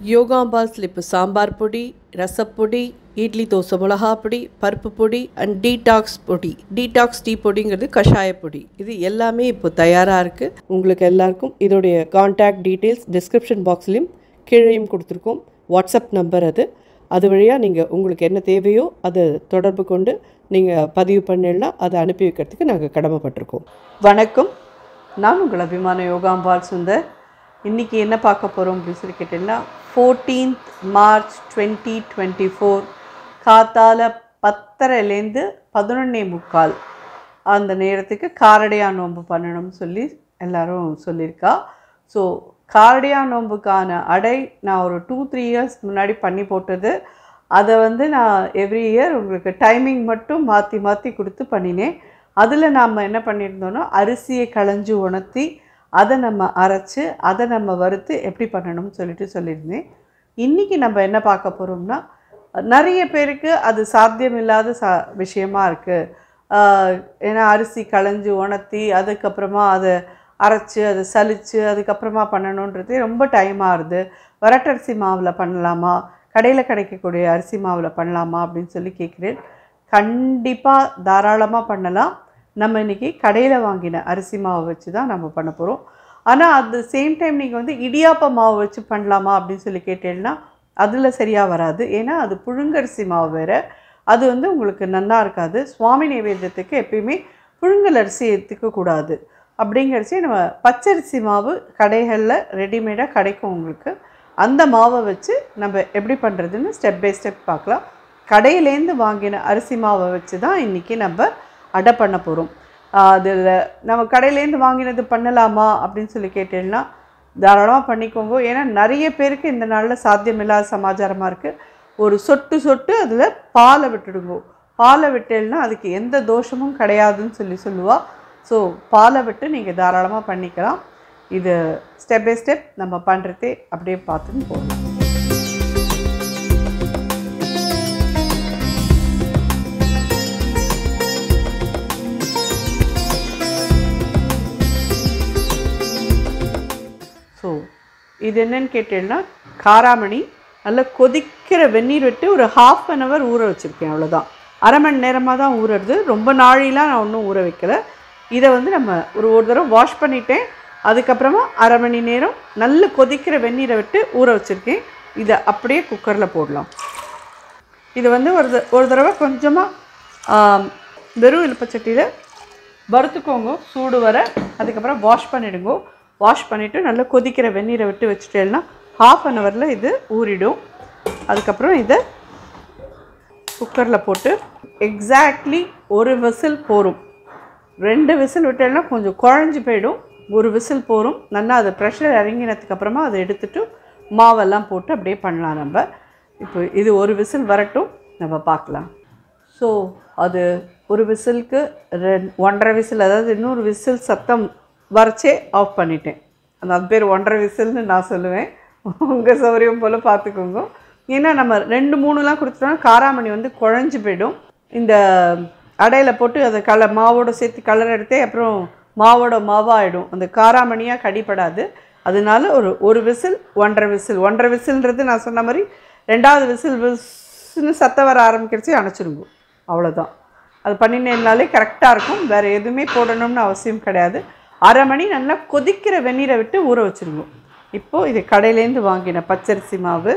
Yogambal slip sambar பொடி ரசப்பொடி இட்லி தோசை மிளகா பொடி பருப்பு பொடி அண்ட் டீடாக்ஸ் பொடி டீடாக்ஸ் டீ பொடிங்கிறது கஷாய பொடி இது எல்லாமே இப்போ தயாராக இருக்குது உங்களுக்கு எல்லாருக்கும் இதோடைய காண்டாக்ட் டீட்டெயில்ஸ் டிஸ்கிரிப்ஷன் பாக்ஸ்லேயும் கீழேயும் கொடுத்துருக்கோம் வாட்ஸ்அப் நம்பர் அது அது வழியாக நீங்கள் உங்களுக்கு என்ன தேவையோ அதை தொடர்பு கொண்டு நீங்கள் பதிவு பண்ணிடனா அதை அனுப்பி வைக்கிறதுக்கு நாங்கள் கடமைப்பட்டிருக்கோம் வணக்கம் நான் உங்கள் அபிமான யோகாம்பால் சுந்தர் இன்றைக்கி என்ன பார்க்க போகிறோம் அப்படின்னு சொல்லி கேட்டிங்கன்னா fourteenth March twenty twenty four காத்தால பத்தரைலேருந்து பதினொன்னே முக்கால் அந்த நேரத்துக்கு காரடையா நோன்பு பண்ணணும்னு சொல்லி எல்லாரும் சொல்லியிருக்கா ஸோ காரடையா நோன்புக்கான அடை நான் ஒரு டூ த்ரீ இயர்ஸ் முன்னாடி பண்ணி போட்டது அதை வந்து நான் எவ்ரி இயர் உங்களுக்கு டைமிங் மட்டும் மாற்றி மாற்றி கொடுத்து பண்ணினேன் அதில் நாம் என்ன பண்ணியிருந்தோன்னா அரிசியை களைஞ்சு உணர்த்தி அதை நம்ம அரைச்சு அதை நம்ம வறுத்து எப்படி பண்ணணும்னு சொல்லிட்டு சொல்லியிருந்தேன் இன்றைக்கி நம்ம என்ன பார்க்க போகிறோம்னா நிறைய பேருக்கு அது சாத்தியமில்லாத சா விஷயமா இருக்குது ஏன்னா அரிசி களைஞ்சு உணர்த்தி அதுக்கப்புறமா அதை அரைச்சி அதை சலிச்சு அதுக்கப்புறமா பண்ணணுன்றது ரொம்ப டைம் ஆகுது வரட்டரிசி மாவில் பண்ணலாமா கடையில் கிடைக்கக்கூடிய அரிசி மாவில் பண்ணலாமா அப்படின்னு சொல்லி கேட்குறேன் கண்டிப்பாக தாராளமாக பண்ணலாம் நம்ம இன்றைக்கி கடையில் வாங்கின அரிசி மாவை வச்சு தான் நம்ம பண்ண போகிறோம் ஆனால் அட் த சேம் டைம் நீங்கள் வந்து இடியாப்ப மாவு வச்சு பண்ணலாமா அப்படின்னு சொல்லி கேட்டீங்கன்னா அதில் சரியாக வராது ஏன்னா அது புழுங்கரிசி மாவு வேறு அது வந்து உங்களுக்கு நன்னா இருக்காது சுவாமி நைவேத்தியத்துக்கு எப்பயுமே புழுங்கல் அரிசி எடுத்துக்கக்கூடாது அப்படிங்கிறச்சி நம்ம பச்சரிசி மாவு கடைகளில் ரெடிமேடாக கிடைக்கும் உங்களுக்கு அந்த மாவை வச்சு நம்ம எப்படி பண்ணுறதுன்னு ஸ்டெப் பை ஸ்டெப் பார்க்கலாம் கடையிலேருந்து வாங்கின அரிசி மாவை வச்சு தான் இன்றைக்கி நம்ம அடை பண்ண போகிறோம் அதில் நம்ம கடையிலேருந்து வாங்கினது பண்ணலாமா அப்படின்னு சொல்லி கேட்டீங்கன்னா தாராளமாக பண்ணிக்கோங்க ஏன்னா நிறைய பேருக்கு இந்த நாளில் சாத்தியமில்லாத சமாச்சாரமாக இருக்குது ஒரு சொட்டு சொட்டு அதில் பாலை விட்டுடுங்க பாலை விட்டேன்னா அதுக்கு எந்த தோஷமும் கிடையாதுன்னு சொல்லி சொல்லுவாள் ஸோ பாலை விட்டு நீங்கள் தாராளமாக பண்ணிக்கலாம் இது ஸ்டெப் பை ஸ்டெப் நம்ம பண்ணுறதே அப்படியே பார்த்துன்னு போகலாம் ஸோ இது என்னன்னு கேட்டீங்கன்னா காராமணி நல்லா கொதிக்கிற வெந்நீர் விட்டு ஒரு ஹாஃப் அன் ஹவர் ஊற வச்சுருக்கேன் அவ்வளோதான் அரை மணி நேரமாக தான் ஊறுறது ரொம்ப நாழிலாம் நான் ஒன்றும் ஊற வைக்கல இதை வந்து நம்ம ஒரு ஒரு தடவை வாஷ் பண்ணிட்டேன் அதுக்கப்புறமா அரை மணி நேரம் நல்ல கொதிக்கிற வெந்நீரை விட்டு ஊற வச்சுருக்கேன் இதை அப்படியே குக்கரில் போடலாம் இது வந்து ஒரு த- ஒரு தடவை கொஞ்சமாக வெறும் இலுப்பச்சட்டியில் வறுத்துக்கோங்க சூடு வர அதுக்கப்புறம் வாஷ் பண்ணிடுங்க வாஷ் பண்ணிவிட்டு நல்லா கொதிக்கிற வெந்நீரை விட்டு வச்சுட்டேன்னா ஹாஃப் அன் ஹவரில் இது ஊறிடும் அதுக்கப்புறம் இதை குக்கரில் போட்டு எக்ஸாக்ட்லி ஒரு விசில் போரும் ரெண்டு விசில் விட்டேன்னா கொஞ்சம் குழஞ்சி போயிடும் ஒரு விசில் போரும் நல்லா அது ப்ரெஷர் இறங்கினதுக்கு அப்புறமா அதை எடுத்துட்டு மாவெல்லாம் போட்டு அப்படியே பண்ணலாம் நம்ம இப்போ இது ஒரு விசில் வரட்டும் நம்ம பார்க்கலாம் ஸோ அது ஒரு விசிலுக்கு ரெண் ஒன்றரை விசில் அதாவது இன்னொரு விசில் சத்தம் வரைச்சே ஆஃப் பண்ணிட்டேன் அந்த அது பேர் ஒன்றரை விசில்னு நான் சொல்லுவேன் உங்கள் சௌகரியம் போல் பார்த்துக்கோங்க ஏன்னா நம்ம ரெண்டு மூணுலாம் கொடுத்துட்டோம்னா காராமணி வந்து குழஞ்சி போயிடும் இந்த அடையில் போட்டு அதை கல மாவோட சேர்த்து கலர் எடுத்தே அப்புறம் மாவோட மாவாகிடும் அந்த காராமணியாக கடிப்படாது அதனால ஒரு ஒரு விசில் ஒன்றரை விசில் ஒன்றரை விசில்ன்றது நான் சொன்ன மாதிரி ரெண்டாவது விசில் விசில்னு சத்தம் வர ஆரம்பிக்கிறச்சு அணைச்சிருங்க அவ்வளோதான் அது பண்ணினேன்னாலே கரெக்டாக இருக்கும் வேறு எதுவுமே போடணும்னு அவசியம் கிடையாது அரை மணி நல்லா கொதிக்கிற வெந்நீரை விட்டு ஊற வச்சுருங்க இப்போது இது கடையிலேருந்து வாங்கின பச்சரிசி மாவு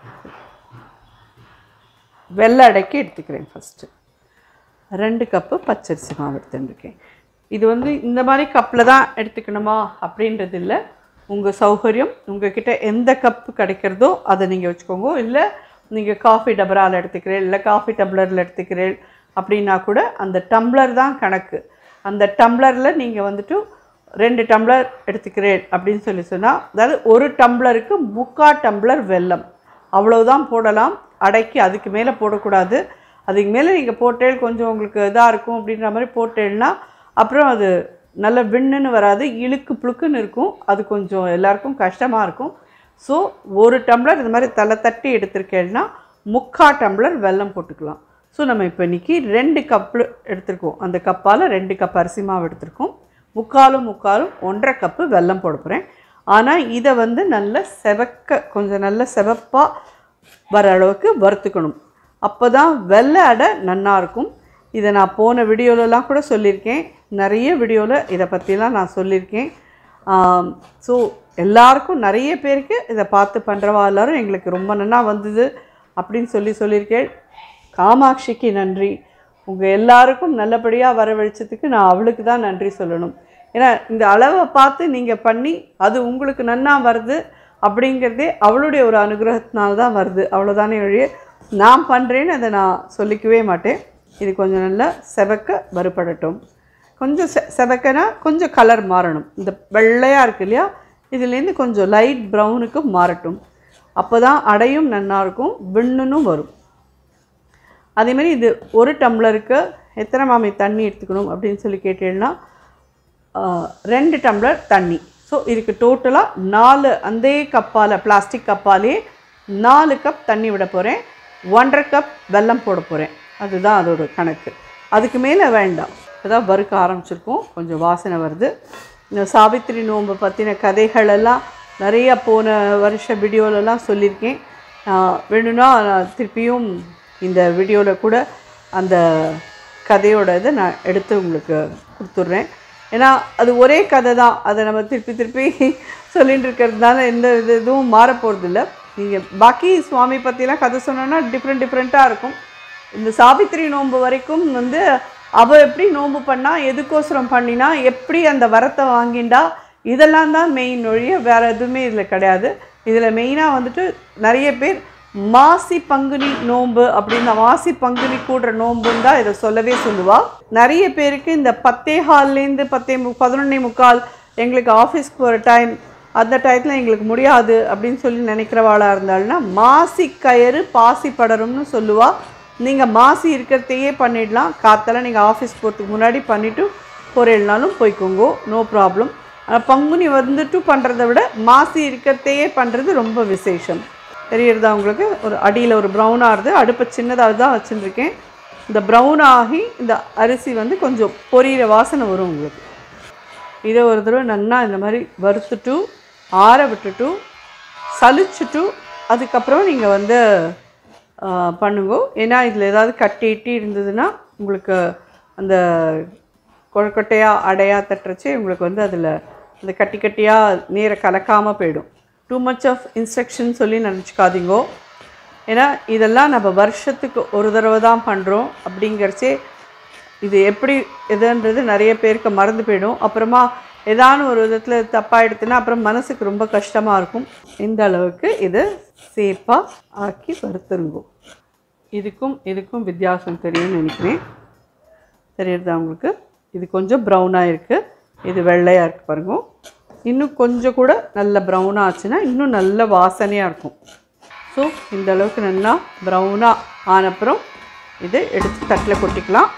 வெள்ளை அடைக்கி எடுத்துக்கிறேன் ஃபஸ்ட்டு ரெண்டு கப்பு பச்சரிசி மாவு எடுத்துருக்கேன் இது வந்து இந்த மாதிரி கப்பில் தான் எடுத்துக்கணுமா அப்படின்றது இல்லை உங்கள் சௌகரியம் உங்ககிட்ட எந்த கப்பு கிடைக்கிறதோ அதை நீங்கள் வச்சுக்கோங்க இல்லை நீங்கள் காஃபி டபரால் எடுத்துக்கிறேன் இல்லை காஃபி டம்ளரில் எடுத்துக்கிறேன் அப்படின்னா கூட அந்த டம்ளர் தான் கணக்கு அந்த டம்ளரில் நீங்கள் வந்துட்டு ரெண்டு டம்ளர் எடுத்துக்கிறேன் அப்படின்னு சொல்லி சொன்னால் அதாவது ஒரு டம்ளருக்கு முக்கா டம்ளர் வெல்லம் அவ்வளவுதான் போடலாம் அடைக்கி அதுக்கு மேலே போடக்கூடாது அதுக்கு மேலே நீங்கள் போட்டேல் கொஞ்சம் உங்களுக்கு இதாக இருக்கும் அப்படின்ற மாதிரி போட்டேன்னா அப்புறம் அது நல்ல விண்ணுன்னு வராது இழுக்கு புழுக்குன்னு இருக்கும் அது கொஞ்சம் எல்லாருக்கும் கஷ்டமாக இருக்கும் ஸோ ஒரு டம்ளர் இந்த மாதிரி தலை தட்டி எடுத்திருக்கேன்னா முக்கா டம்ளர் வெல்லம் போட்டுக்கலாம் ஸோ நம்ம இப்போ இன்றைக்கி ரெண்டு கப்பு எடுத்திருக்கோம் அந்த கப்பால் ரெண்டு கப் அரிசி மாவு எடுத்திருக்கோம் முக்காலும் முக்காலும் ஒன்றரை கப்பு வெல்லம் போட போகிறேன் ஆனால் இதை வந்து நல்ல செவக்க கொஞ்சம் நல்ல செவப்பாக வர அளவுக்கு வறுத்துக்கணும் அப்போ தான் வெள்ளை அடை நன்னா இருக்கும் இதை நான் போன வீடியோலலாம் கூட சொல்லியிருக்கேன் நிறைய வீடியோவில் இதை பற்றிலாம் நான் சொல்லியிருக்கேன் ஸோ எல்லாருக்கும் நிறைய பேருக்கு இதை பார்த்து பண்ணுறவா எல்லாரும் எங்களுக்கு ரொம்ப நன்னா வந்தது அப்படின்னு சொல்லி சொல்லியிருக்கேன் காமாட்சிக்கு நன்றி உங்கள் எல்லாருக்கும் நல்லபடியாக வரவழைச்சதுக்கு நான் அவளுக்கு தான் நன்றி சொல்லணும் ஏன்னா இந்த அளவை பார்த்து நீங்கள் பண்ணி அது உங்களுக்கு நன்னா வருது அப்படிங்கிறதே அவளுடைய ஒரு அனுகிரகத்தினால தான் வருது அவ்வளோதானே வழியே நான் பண்ணுறேன்னு அதை நான் சொல்லிக்கவே மாட்டேன் இது கொஞ்சம் நல்லா செவக்க வறுபடட்டும் கொஞ்சம் செ செவக்கனா கொஞ்சம் கலர் மாறணும் இந்த வெள்ளையாக இருக்கு இல்லையா இதுலேருந்து கொஞ்சம் லைட் ப்ரௌனுக்கு மாறட்டும் அப்போ தான் அடையும் நன்னா இருக்கும் விண்ணுனும் வரும் அதேமாதிரி இது ஒரு டம்ளருக்கு எத்தனை மாமி தண்ணி எடுத்துக்கணும் அப்படின்னு சொல்லி கேட்டீங்கன்னா ஆஹ், ரெண்டு டம்ளர் தண்ணி ஸோ இதுக்கு டோட்டலாக நாலு அந்த கப்பால் பிளாஸ்டிக் கப்பாலே நாலு கப் தண்ணி விட போகிறேன் ஒன்றரை கப் வெல்லம் போட போகிறேன் அதுதான் அதோட கணக்கு அதுக்கு மேலே வேண்டாம் இப்போதான் வறுக்க ஆரம்பிச்சிருக்கோம் கொஞ்சம் வாசனை வருது இந்த சாவித்திரி நோன்பு பற்றின கதைகள் எல்லாம் நிறைய போன வருஷ வீடியோலலாம் சொல்லியிருக்கேன் ஆஹ், வேணும்னா நான் திருப்பியும் இந்த வீடியோவில் கூட அந்த கதையோட இதை நான் எடுத்து உங்களுக்கு கொடுத்துட்றேன் ஏன்னா அது ஒரே கதை தான் அதை நம்ம திருப்பி திருப்பி சொல்லிட்டு இருக்கிறதுனால எந்த இது இதுவும் மாற போகிறதில்ல நீங்கள் பாக்கி சுவாமி பற்றிலாம் கதை சொன்னோன்னா டிஃப்ரெண்ட் டிஃப்ரெண்ட்டாக இருக்கும் இந்த சாவித்திரி நோன்பு வரைக்கும் வந்து அவள் எப்படி நோன்பு பண்ணா எதுக்கோசரம் பண்ணினா எப்படி அந்த வரத்தை வாங்கிண்டா இதெல்லாம் தான் மெயின் ஒழிய வேறு எதுவுமே இதில் கிடையாது இதில் மெயினாக வந்துட்டு நிறைய பேர் மாசி பங்குனி நோன்பு அப்படின்னு மாசி பங்குனி கூடுற நோன்புன்னு தான் இதை சொல்லவே சொல்லுவா நிறைய பேருக்கு இந்த பத்தே ஹால்லேருந்து பத்தே மு பதினொன்னே முக்கால் எங்களுக்கு ஆஃபீஸ்க்கு போகிற டைம் அந்த டயத்தில் எங்களுக்கு முடியாது அப்படின்னு சொல்லி நினைக்கிறவாளாக இருந்தாள்னா மாசி கயிறு பாசி படரும்னு சொல்லுவா நீங்கள் மாசி இருக்கிறதையே பண்ணிடலாம் காத்தால நீங்கள் ஆஃபீஸ் போகிறதுக்கு முன்னாடி பண்ணிவிட்டு போகிறேன்னாலும் போய்க்கோங்க நோ ப்ராப்ளம் ஆனால் பங்குனி வந்துட்டு பண்ணுறத விட மாசி இருக்கிறதையே பண்ணுறது ரொம்ப விசேஷம் தெரியறதா உங்களுக்கு ஒரு அடியில் ஒரு ப்ரௌன் ஆகுது அடுப்பை சின்னதாக தான் வச்சுருக்கேன் இந்த ப்ரௌன் ஆகி இந்த அரிசி வந்து கொஞ்சம் பொரியிற வாசனை வரும் உங்களுக்கு இதை ஒரு தடவை நன்னா இந்த மாதிரி வறுத்துட்டு ஆற விட்டுட்டு சலிச்சுட்டு அதுக்கப்புறம் நீங்கள் வந்து ஆ, பண்ணுங்க ஏன்னா இதில் ஏதாவது கட்டிட்டு இருந்ததுன்னா உங்களுக்கு அந்த கொழக்கட்டையாக அடையாக தட்டுறச்சு உங்களுக்கு வந்து அதில் அந்த கட்டி கட்டியாக நீரை கலக்காமல் போயிடும் டூ மச் ஆஃப் இன்ஸ்ட்ரக்ஷன் சொல்லி நினச்சிக்காதீங்கோ ஏன்னா இதெல்லாம் நம்ம வருஷத்துக்கு ஒரு தடவை தான் பண்ணுறோம் அப்படிங்கிறச்சே இது எப்படி எதுன்றது நிறைய பேருக்கு மறந்து போயிடும் அப்புறமா ஏதான ஒரு விதத்தில் தப்பாயிடுத்துன்னா அப்புறம் மனசுக்கு ரொம்ப கஷ்டமாக இருக்கும் இந்த அளவுக்கு இது சேஃபாக ஆக்கி வறுத்துருங்கோ இதுக்கும் இதுக்கும் வித்தியாசம் தெரியும்னு நினைக்கிறேன் தெரியுறதா உங்களுக்கு இது கொஞ்சம் ப்ரௌனாக இருக்குது இது வெள்ளையாக இருக்குது பாருங்க இன்னும் கொஞ்சம் கூட நல்ல ப்ரௌனாக ஆச்சுன்னா இன்னும் நல்ல வாசனையாக இருக்கும் ஸோ இந்த அளவுக்கு நல்லா ப்ரௌனாக ஆனப்புறம் இதை எடுத்து தட்டில் கொட்டிக்கலாம்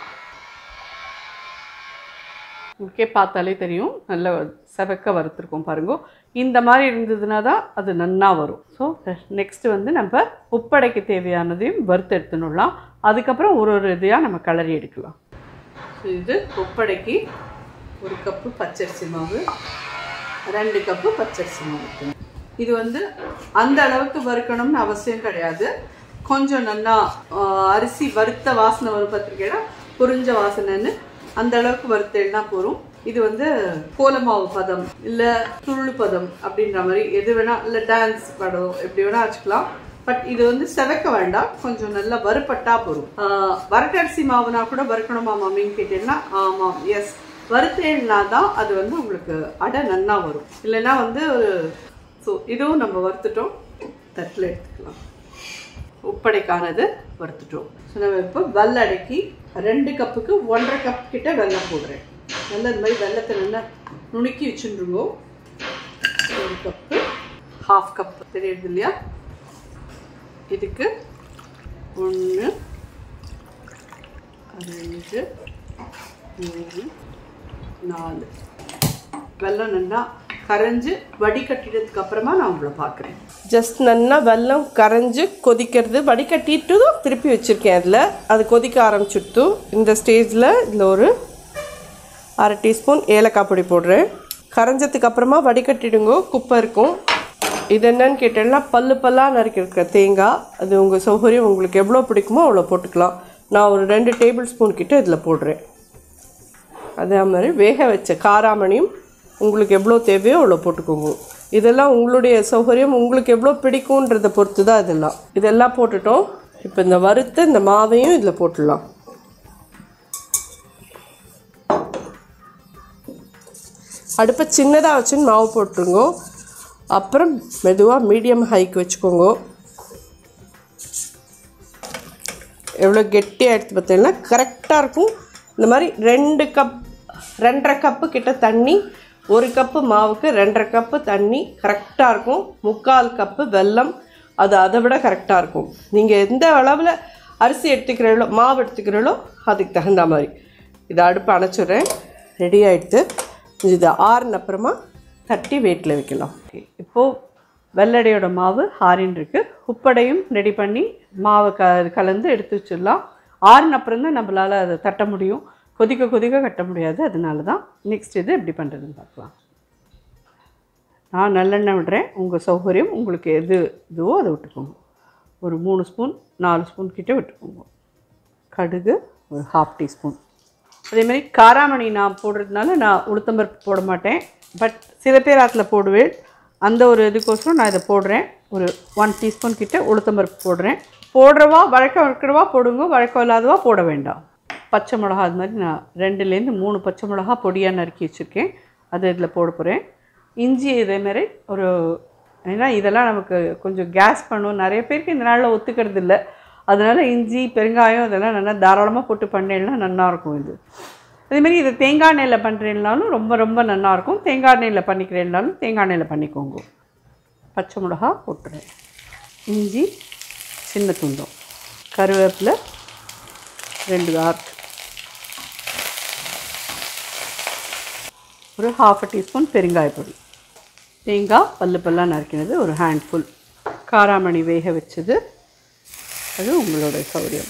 உங்களுக்கே பார்த்தாலே தெரியும் நல்ல செவக்க வறுத்துருக்கோம் பாருங்க இந்த மாதிரி இருந்ததுன்னா தான் அது நன்னா வரும் ஸோ நெக்ஸ்ட்டு வந்து நம்ம உப்படைக்கு தேவையானதையும் வறுத்து எடுத்துனுடலாம் அதுக்கப்புறம் ஒரு ஒரு இதையாக நம்ம கலரி எடுக்கலாம் ஸோ இது உப்படைக்கு ஒரு கப்பு பச்சரிசி மாவு ரெண்டு கப்பு பச்சரிசி மாவு இது வந்து அந்த அளவுக்கு வறுக்கணும்னு அவசியம் கிடையாது கொஞ்சம் நல்லா ஆஹ், அரிசி வறுத்த வாசனை வரும் பார்த்துருக்கேன்னா புரிஞ்ச வாசனைன்னு அந்த அளவுக்கு வறுத்தேன்னா போதும் இது வந்து கோலமாவு பதம் இல்லை துள்ளு பதம் அப்படின்ற மாதிரி எது வேணா இல்லை டான்ஸ் படம் எப்படி வேணா வச்சுக்கலாம் பட் இது வந்து செவக்க வேண்டாம் கொஞ்சம் நல்லா வறுப்பட்டா போதும் ஆஹ், வரட்டரிசி மாவுனா கூட வறுக்கணுமா மாமின்னு கேட்டீங்கன்னா ஆமாம் எஸ் வறுத்தேன்னா தான் அது வந்து உங்களுக்கு அடை நன்னா வரும் இல்லைன்னா வந்து ஒரு ஸோ இதுவும் நம்ம வறுத்துட்டோம் தட்டில் எடுத்துக்கலாம் உப்படைக்கானது வறுத்துட்டோம் ஸோ நம்ம இப்போ வெள்ளடைக்கு ரெண்டு கப்புக்கு ஒன்றரை கப் கிட்ட வெல்லம் போடுறேன் நல்லா இந்த மாதிரி வெள்ளத்தை நல்லா நுணுக்கி வச்சுருங்கோ ஒரு கப்பு ஹாஃப் கப் தெரியுது இல்லையா இதுக்கு ஒன்று ரெண்டு மூணு நாலு வெல்லம் நல்லா கரைஞ்சு வடிகட்டினதுக்கு அப்புறமா நான் உங்களை பார்க்குறேன் ஜஸ்ட் நல்லா வெல்லம் கரைஞ்சு கொதிக்கிறது வடிகட்டிட்டு திருப்பி வச்சுருக்கேன் அதில் அது கொதிக்க ஆரம்பிச்சுட்டு இந்த ஸ்டேஜில் இதில் ஒரு அரை டீஸ்பூன் ஏலக்காய் பொடி போடுறேன் கரைஞ்சதுக்கு அப்புறமா வடிகட்டிடுங்க குப்பை இருக்கும் இது என்னன்னு கேட்டேன்னா பல்லு பல்லாக நறுக்கிருக்க தேங்காய் அது உங்கள் சௌகரியம் உங்களுக்கு எவ்வளோ பிடிக்குமோ அவ்வளோ போட்டுக்கலாம் நான் ஒரு ரெண்டு டேபிள் ஸ்பூன் கிட்ட இதில் போடுறேன் அதே மாதிரி வேக வச்ச காராமணியும் உங்களுக்கு எவ்வளோ தேவையோ அவ்வளோ போட்டுக்கோங்க இதெல்லாம் உங்களுடைய சௌகரியம் உங்களுக்கு எவ்வளோ பிடிக்குன்றதை பொறுத்து தான் இதெல்லாம் இதெல்லாம் போட்டுட்டோம் இப்போ இந்த வறுத்த இந்த மாவையும் இதில் போட்டுடலாம் அடுப்பை சின்னதாக வச்சுன்னு மாவு போட்டுருங்க அப்புறம் மெதுவாக மீடியம் ஹைக்கு வச்சுக்கோங்க எவ்வளோ கெட்டியாக எடுத்து பார்த்தீங்கன்னா கரெக்டாக இருக்கும் இந்த மாதிரி ரெண்டு கப் ரெண்டரை கப்பு கிட்ட தண்ணி ஒரு கப்பு மாவுக்கு ரெண்டரை கப்பு தண்ணி கரெக்டாக இருக்கும் முக்கால் கப்பு வெல்லம் அது அதை விட கரெக்டாக இருக்கும் நீங்கள் எந்த அளவில் அரிசி எடுத்துக்கிறீங்களோ மாவு எடுத்துக்கிறீங்களோ அதுக்கு தகுந்த மாதிரி இதை அடுப்பு அணைச்சிடுறேன் ரெடி ஆகிடுது இது ஆறுன அப்புறமா தட்டி வெயிட்டில் வைக்கலாம் இப்போது வெள்ளடையோட மாவு ஆறின் இருக்குது உப்படையும் ரெடி பண்ணி மாவை க கலந்து எடுத்து வச்சிடலாம் ஆறின அப்புறம் தான் நம்மளால் அதை தட்ட முடியும் கொதிக்க கொதிக்க கட்ட முடியாது அதனால தான் நெக்ஸ்ட் இது எப்படி பண்ணுறதுன்னு பார்க்கலாம் நான் நல்லெண்ணெய் விடுறேன் உங்கள் சௌகரியம் உங்களுக்கு எது இதுவோ அதை விட்டுக்கோங்க ஒரு மூணு ஸ்பூன் நாலு ஸ்பூன் கிட்ட விட்டுக்கோங்க கடுகு ஒரு ஹாஃப் டீஸ்பூன் அதேமாதிரி காராமணி நான் போடுறதுனால நான் உளுத்தம்பருப்பு போட மாட்டேன் பட் சில பேர் அதில் போடுவேன் அந்த ஒரு இதுக்கோசரம் நான் இதை போடுறேன் ஒரு ஒன் டீஸ்பூன் கிட்ட உளுத்தம்பருப்பு போடுறேன் போடுறவா வழக்கம் இருக்கிறவா போடுங்க வழக்கம் இல்லாதவா போட வேண்டாம் பச்சை மிளகா அது மாதிரி நான் ரெண்டுலேருந்து மூணு பச்சை மிளகா பொடியாக நறுக்கி வச்சுருக்கேன் அதை இதில் போட போகிறேன் இஞ்சி இதேமாரி ஒரு ஏன்னா இதெல்லாம் நமக்கு கொஞ்சம் கேஸ் பண்ணும் நிறைய பேருக்கு இந்த நாளில் ஒத்துக்கிறது இல்லை அதனால் இஞ்சி பெருங்காயம் இதெல்லாம் நல்லா தாராளமாக போட்டு பண்ணேன்னா நல்லாயிருக்கும் இது அதேமாரி இது தேங்காய் எண்ணெயில் பண்ணுறேன்னாலும் ரொம்ப ரொம்ப நல்லாயிருக்கும் தேங்காய் எண்ணெயில் பண்ணிக்கிறேன்னாலும் தேங்காய் எண்ணெயில் பண்ணிக்கோங்க பச்சை மிளகா போட்டுறேன் இஞ்சி சின்ன துண்டம் கருவேப்பிலை ரெண்டு ஆர்ட் ஒரு ஹாஃப் டீஸ்பூன் பெருங்காயப்பொடி தேங்காய் பல்லு பல்லாக நறுக்கினது ஒரு ஹேண்ட்ஃபுல் காராமணி வேக வச்சது அது உங்களோட சௌரியம்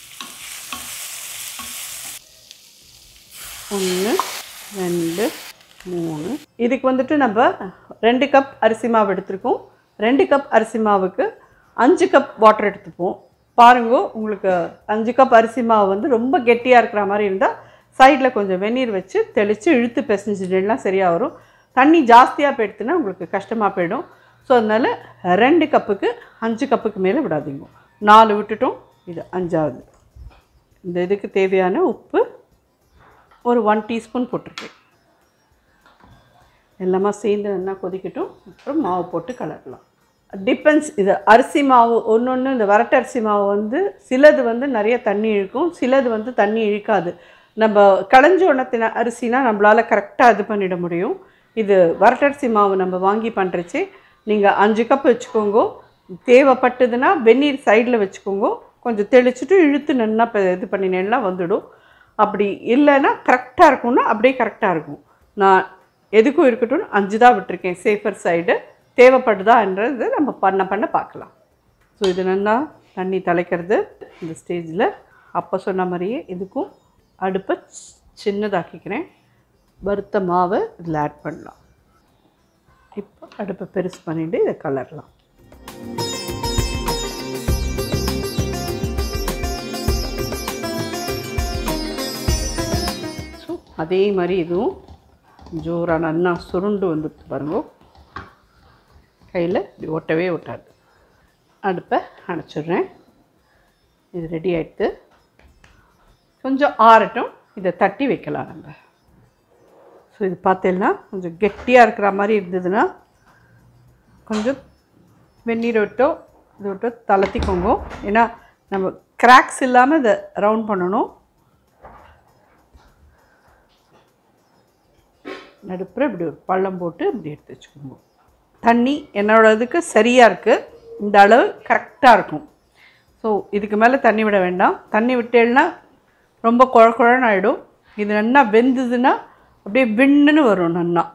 ஒன்று ரெண்டு மூணு இதுக்கு வந்துட்டு நம்ம ரெண்டு கப் அரிசி மாவு எடுத்திருக்கோம் ரெண்டு கப் அரிசி மாவுக்கு அஞ்சு கப் வாட்டர் எடுத்துப்போம் பாருங்க உங்களுக்கு அஞ்சு கப் அரிசி மாவு வந்து ரொம்ப கெட்டியாக இருக்கிற மாதிரி இருந்தால் சைடில் கொஞ்சம் வெந்நீர் வச்சு தெளித்து இழுத்து பிசைஞ்சிட்டுனா சரியாக வரும் தண்ணி ஜாஸ்தியாக போயிடுத்துன்னா உங்களுக்கு கஷ்டமாக போயிடும் ஸோ அதனால் ரெண்டு கப்புக்கு அஞ்சு கப்புக்கு மேலே விடாதீங்க நாலு விட்டுட்டோம் இது அஞ்சாவது இந்த இதுக்கு தேவையான உப்பு ஒரு ஒன் டீஸ்பூன் போட்டிருக்கேன் எல்லாமே சேர்ந்து நல்லா கொதிக்கட்டும் அப்புறம் மாவு போட்டு கலரலாம் டிபெண்ட்ஸ் இது அரிசி மாவு ஒன்று ஒன்று இந்த வரட்டு அரிசி மாவு வந்து சிலது வந்து நிறைய தண்ணி இழுக்கும் சிலது வந்து தண்ணி இழுக்காது நம்ம களைஞ்ச உணத்தின அரிசினா நம்மளால் கரெக்டாக இது பண்ணிட முடியும் இது வரட்டரிசி மாவு நம்ம வாங்கி பண்ணுறச்சு நீங்கள் அஞ்சு கப் வச்சுக்கோங்க தேவைப்பட்டதுன்னா வெந்நீர் சைடில் வச்சுக்கோங்க கொஞ்சம் தெளிச்சுட்டு இழுத்து நல்லா இப்போ இது பண்ணினேன்னா வந்துடும் அப்படி இல்லைன்னா கரெக்டாக இருக்கும்னா அப்படியே கரெக்டாக இருக்கும் நான் எதுக்கும் இருக்கட்டும் அஞ்சு தான் விட்டுருக்கேன் சேஃபர் சைடு தேவைப்படுதான்றது நம்ம பண்ண பண்ண பார்க்கலாம் ஸோ இது நல்லா தண்ணி தலைக்கிறது இந்த ஸ்டேஜில் அப்போ சொன்ன மாதிரியே இதுக்கும் அடுப்பை சி- சின்னதாக்கிக்கிறேன் வறுத்த மாவை இதில் ஆட் பண்ணலாம் இப்போ அடுப்பை பெருசு பண்ணிட்டு இதை கலரலாம் ஸோ அதே மாதிரி இதுவும் ஜோராக நல்லா சுருண்டு வந்துட்டு பாருங்க கையில் இப்படி ஒட்டவே ஒட்டாது அடுப்பை அணைச்சிடுறேன் இது ரெடி ஆயிடுத்து கொஞ்சம் ஆறட்டும் இதை தட்டி வைக்கலாம் நம்ம ஸோ இது பார்த்தீங்கன்னா கொஞ்சம் கெட்டியாக இருக்கிற மாதிரி இருந்ததுன்னா கொஞ்சம் வெந்நீர் விட்டோ இது விட்டோ தளர்த்திக்கோங்க ஏன்னா நம்ம கிராக்ஸ் இல்லாமல் இதை ரவுண்ட் பண்ணணும் நடுப்புற இப்படி ஒரு பள்ளம் போட்டு இப்படி எடுத்து வச்சுக்கோங்க தண்ணி என்னோட இதுக்கு சரியாக இருக்குது இந்த அளவு கரெக்டாக இருக்கும் ஸோ இதுக்கு மேலே தண்ணி விட வேண்டாம் தண்ணி விட்டேன்னா ரொம்ப குழ குழன்னு ஆகிடும் இது நல்லா வெந்ததுன்னா அப்படியே விண்ணுன்னு வரும் நன்னா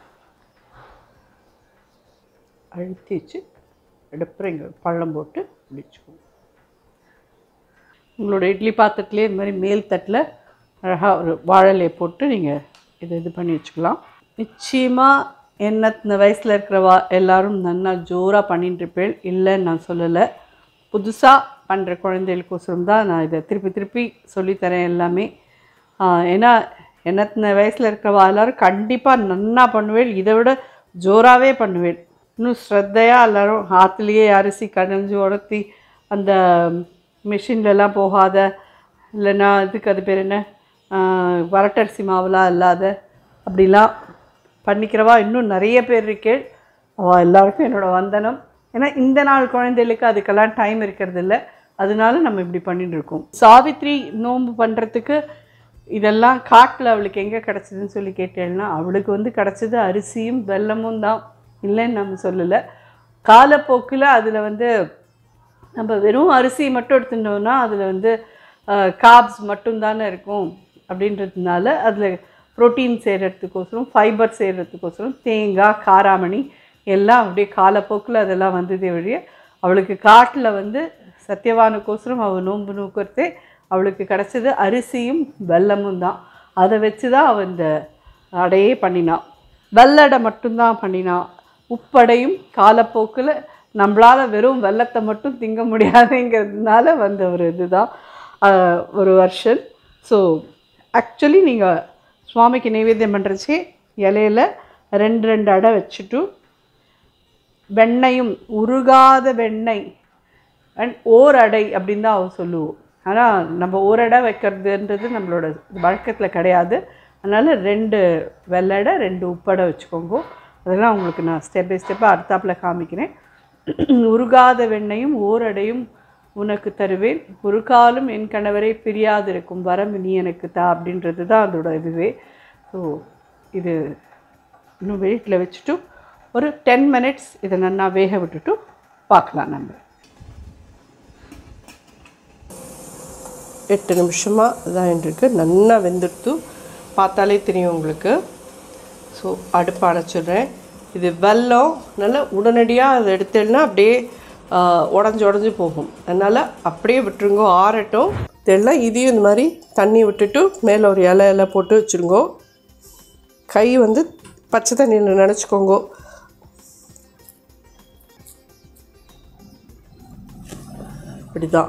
அழுத்தி வச்சு அடுப்புற இங்கே பள்ளம் போட்டு இப்படி வச்சுக்கோங்க உங்களோட இட்லி பாத்திரத்துலேயே இது மாதிரி மேல் தட்டில் அழகாக ஒரு வாழலையை போட்டு நீங்கள் இதை இது பண்ணி வச்சுக்கலாம் நிச்சயமாக என்ன இந்த வயசில் இருக்கிறவா எல்லாரும் நல்லா ஜோராக பண்ணிட்டு இருப்பேன் இல்லைன்னு நான் சொல்லலை புதுசாக பண்ணுற குழந்தைகளுக்கோசரம் தான் நான் இதை திருப்பி திருப்பி சொல்லித்தரேன் எல்லாமே ஆஹ் ஏன்னா என்னத்தின வயசில் இருக்கிறவா எல்லாரும் கண்டிப்பாக நன்னா பண்ணுவேன் இதை விட ஜோராகவே பண்ணுவேன் இன்னும் ஸ்ரத்தையாக எல்லாரும் ஆற்றுலேயே அரிசி கடைஞ்சி உடத்தி அந்த மிஷின்லலாம் போகாத இல்லைன்னா இதுக்கு அது பேர் என்ன ஆஹ் வரட்டரிசி மாவுலாம் இல்லாத அப்படிலாம் பண்ணிக்கிறவா இன்னும் நிறைய பேர் இருக்கே அவள் எல்லாருக்கும் என்னோட வந்தனம் ஏன்னா இந்த நாள் குழந்தைகளுக்கு அதுக்கெல்லாம் டைம் இருக்கிறது இல்ல அதனால நம்ம இப்படி பண்ணிட்டு இருக்கோம் சாவித்ரி நோன்பு பண்ணுறதுக்கு இதெல்லாம் காட்டில் அவளுக்கு எங்கே கிடச்சிதுன்னு சொல்லி கேட்டேன்னா அவளுக்கு வந்து கிடச்சது அரிசியும் வெல்லமும் தான் இல்லைன்னு நம்ம சொல்லலை காலப்போக்கில் அதில் வந்து நம்ம வெறும் அரிசி மட்டும் எடுத்துட்டோம்னா அதில் வந்து காப்ஸ் மட்டும்தானே இருக்கும் அப்படின்றதுனால அதில் புரோட்டீன் சேர்கிறதுக்கோசரம் ஃபைபர் சேர்கிறதுக்கோசரம் தேங்காய் காராமணி எல்லாம் அப்படியே காலப்போக்கில் அதெல்லாம் வந்ததே வழிய அவளுக்கு காட்டில் வந்து சத்தியவானுக்கோசரம் அவள் நோன்பு நோக்கிறதே அவளுக்கு கிடச்சது அரிசியும் வெல்லமும் தான் அதை வச்சு தான் அவள் இந்த அடையே பண்ணினான் வெள்ளடை மட்டும்தான் பண்ணினான் உப்படையும் காலப்போக்கில் நம்மளால் வெறும் வெள்ளத்தை மட்டும் திங்க முடியாதுங்கிறதுனால வந்த ஒரு இதுதான் ஆஹ், ஒரு வருஷன் ஸோ ஆக்சுவலி நீங்கள் சுவாமிக்கு நைவேத்தியம் பண்ணுறச்சே இலையில ரெண்டு ரெண்டு அடை வச்சுட்டு வெண்ணையும் உருகாத வெண்ணெய் அண்ட் ஓர் அடை அப்படின்னு தான் அவ சொல்லுவோம் ஆனால் நம்ம ஓரடை வைக்கிறதுன்றது நம்மளோட வழக்கத்தில் கிடையாது அதனால் ரெண்டு வெள்ளடை ரெண்டு உப்படை வச்சுக்கோங்க அதெல்லாம் உங்களுக்கு நான் ஸ்டெப் பை ஸ்டெப்பாக அடுத்தாப்பில் காமிக்கிறேன் உருகாத வெண்ணையும் ஓரடையும் உனக்கு தருவேன் ஒரு காலம் என் கணவரை பிரியாதிருக்கும் வரம் நீ எனக்கு தா அப்படின்றது தான் அதோட இதுவே ஸோ இது இன்னும் வெயிட்டில் வச்சுட்டு ஒரு டென் மினிட்ஸ் இதை நல்லா வேக விட்டுட்டு பார்க்கலாம் நம்ம எட்டு நிமிஷமாக தான் இருக்கு நல்லா வெந்துடுத்து பார்த்தாலே தெரியும் உங்களுக்கு ஸோ அடுப்பு அணைச்சிடுறேன் இது வெல்லம் நல்லா உடனடியாக அதை எடுத்தேன்னா அப்படியே உடஞ்சி உடஞ்சி போகும் அதனால் அப்படியே விட்டுருங்கோ ஆறட்டும் இதெல்லாம் இதையும் இந்த மாதிரி தண்ணி விட்டுட்டு மேலே ஒரு இலை இலை போட்டு வச்சுருங்கோ கை வந்து பச்சை தண்ணியில் நினச்சிக்கோங்கோ இப்படி தான்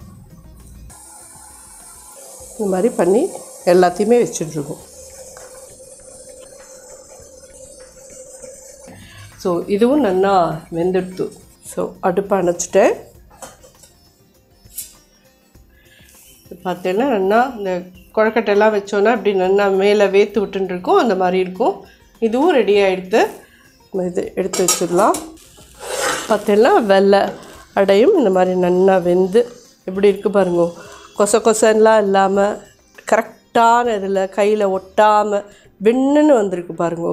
இந்த மாதிரி பண்ணி எல்லாத்தையுமே வச்சுட்ருக்கோம் ஸோ இதுவும் நல்லா வெந்துடுத்து ஸோ அடுப்பை அணைச்சிட்டேன் இது பார்த்தீங்கன்னா நல்லா இந்த குழக்கட்டையெல்லாம் வச்சோன்னா அப்படி நல்லா மேலே வேத்து விட்டுன்னு இருக்கும் அந்த மாதிரி இருக்கும் இதுவும் ரெடி ஆகிடுது நம்ம இது எடுத்து வச்சிடலாம் பார்த்தீங்கன்னா வெள்ளை அடையும் இந்த மாதிரி நல்லா வெந்து எப்படி இருக்குது பாருங்க கொச கொசன்லாம் இல்லாமல் கரெக்டான இதில் கையில் ஒட்டாமல் வெண்ணுன்னு வந்திருக்கு பாருங்க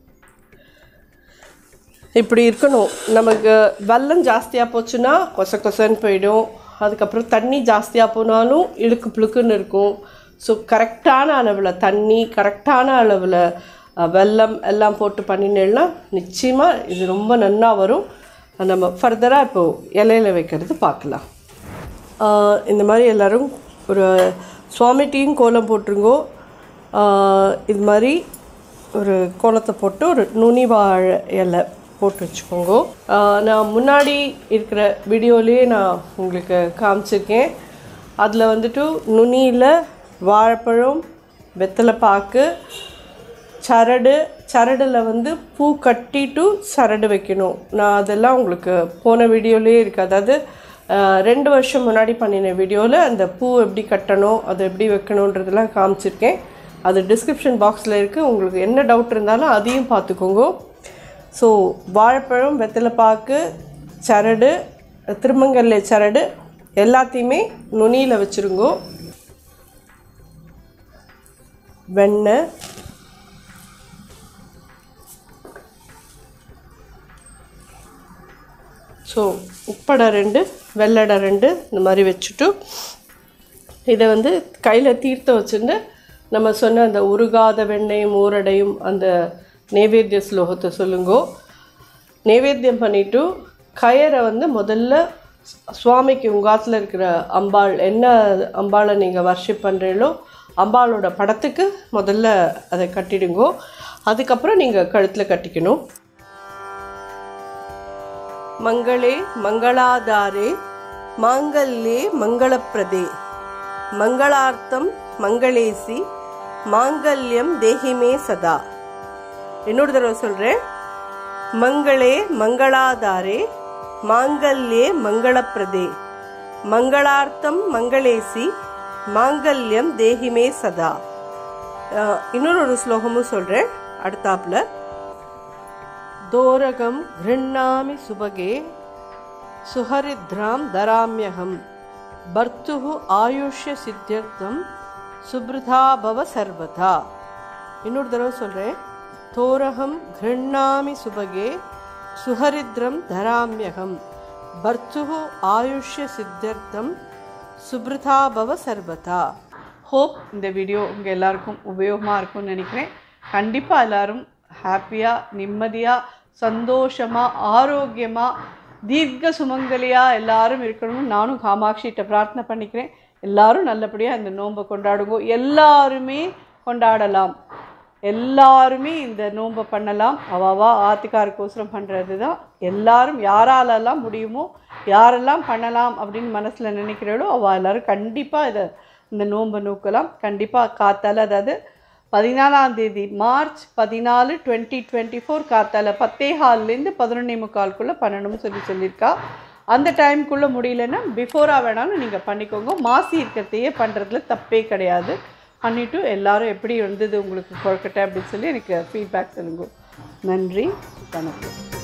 இப்படி இருக்கணும் நமக்கு வெல்லம் ஜாஸ்தியாக போச்சுன்னா கொச கொசன்னு போயிடும் அதுக்கப்புறம் தண்ணி ஜாஸ்தியாக போனாலும் இழுக்கு புழுக்குன்னு இருக்கும் ஸோ கரெக்டான அளவில் தண்ணி கரெக்டான அளவில் அஹ், வெல்லம் எல்லாம் போட்டு பண்ணினேன்னா நிச்சயமாக இது ரொம்ப நன்னா வரும் நம்ம ஃபர்தராக இப்போது இலையில வைக்கிறது பார்க்கலாம் ஆஹ் இந்த மாதிரி எல்லோரும் ஒரு சுவாமி டீயும் கோலம் போட்டுருங்கோ ஆஹ் இது மாதிரி ஒரு கோலத்தை போட்டு ஒரு நுனி வாழை இலை போட்டு வச்சுக்கோங்க ஆஹ் நான் முன்னாடி இருக்கிற வீடியோலேயே நான் உங்களுக்கு காமிச்சிருக்கேன் அதில் வந்துட்டு நுனியில் வாழைப்பழம் வெத்தலைப்பாக்கு சரடு சரடில் வந்து பூ கட்டிட்டு சரடு வைக்கணும் நான் அதெல்லாம் உங்களுக்கு போன வீடியோலேயே இருக்குது அதாவது அஹ், ரெண்டு வருஷம் முன்னாடி பண்ணின வீடியோவில் அந்த பூ எப்படி கட்டணும் அதை எப்படி வைக்கணுன்றதெல்லாம் காமிச்சிருக்கேன் அது டிஸ்கிரிப்ஷன் பாக்ஸில் இருக்குது உங்களுக்கு என்ன டவுட் இருந்தாலும் அதையும் பார்த்துக்கோங்க ஸோ வாழைப்பழம் வெத்தலைப்பாக்கு சரடு திருமங்கல்ல சரடு எல்லாத்தையுமே நுனியில் வச்சுருங்கோ வெண்ணெய் ஸோ உப்படை ரெண்டு வெள்ளடை ரெண்டு இந்த மாதிரி வச்சுட்டு இதை வந்து கையில் தீர்த்த வச்சுட்டு நம்ம சொன்ன அந்த உருகாத வெண்ணையும் ஊரடையும் அந்த நைவேத்திய ஸ்லோகத்தை சொல்லுங்கோ நைவேத்தியம் பண்ணிவிட்டு கயரை வந்து முதல்ல சுவாமிக்கு உங்காத்தில் இருக்கிற அம்பாள் என்ன அம்பாளை நீங்கள் வர்ஷிப் பண்ணுறீங்களோ அம்பாளோட படத்துக்கு முதல்ல அதை கட்டிடுங்கோ அதுக்கப்புறம் நீங்கள் கழுத்தில் கட்டிக்கணும் மங்களே மங்களாதாரே மாங்கல்யே மங்களப்பிரதே மங்களார்த்தம் மங்களேசி மாங்கல்யம் தேகிமே சதா இன்னொரு தடவை சொல்கிறேன் மங்களே மங்களாதாரே மாங்கல்யே மங்களப்பிரதே மங்களார்த்தம் மங்களேசி மாங்கல்யம் தேகிமே சதா அஹ், இன்னொரு ஒரு ஸ்லோகமும் சொல்கிறேன் அடுத்தாப்புல தோரகம் கிருண்ணாமி சுபகே சுஹரித்ராம் தராமியகம் பர்த்துஹு ஆயுஷ்ய சித்தியர்த்தம் சுப்ருதா பவ சர்வதா இன்னொரு தடவை சொல்கிறேன் தோரகம் கிருண்ணாமி சுபகே சுஹரித்ரம் தராமியகம் பர்த்துஹு ஆயுஷ்ய சித்தியர்த்தம் சுப்ருதா பவ சர்வதா ஹோப் இந்த வீடியோ உங்கள் எல்லாருக்கும் உபயோகமாக இருக்கும்னு நினைக்கிறேன் கண்டிப்பாக எல்லாரும் ஹாப்பியாக நிம்மதியாக சந்தோஷமாக ஆரோக்கியமாக தீர்க்க சுமங்கலியாக எல்லாரும் இருக்கணும்னு நானும் காமாட்சிகிட்ட பிரார்த்தனை பண்ணிக்கிறேன் எல்லாரும் நல்லபடியாக இந்த நோன்பை கொண்டாடுங்க எல்லாருமே கொண்டாடலாம் எல்லாருமே இந்த நோன்பை பண்ணலாம் அவாவா ஆத்துக்காருக்கோசரம் பண்ணுறது தான் எல்லாரும் யாராலெல்லாம் முடியுமோ யாரெல்லாம் பண்ணலாம் அப்படின்னு மனசில் நினைக்கிறீங்களோ அவள் எல்லாரும் கண்டிப்பாக இதை இந்த நோன்பை நோக்கலாம் கண்டிப்பாக காத்தால அதாவது பதினாலாம் தேதி மார்ச் பதினாலு டுவெண்ட்டி டுவெண்ட்டி ஃபோர் காத்தால பத்தே ஹால்லேருந்து பதினொன்னே முக்கால்குள்ளே பண்ணணும்னு சொல்லி சொல்லியிருக்கா அந்த டைம்குள்ளே முடியலன்னா பிஃபோராக வேணாலும் நீங்கள் பண்ணிக்கோங்க மாசி இருக்கிறதையே பண்ணுறதுல தப்பே கிடையாது பண்ணிவிட்டு எல்லாரும் எப்படி இருந்தது உங்களுக்கு கொழுக்கட்டை அப்படின்னு சொல்லி எனக்கு ஃபீட்பேக் சொல்லுங்க நன்றி வணக்கம்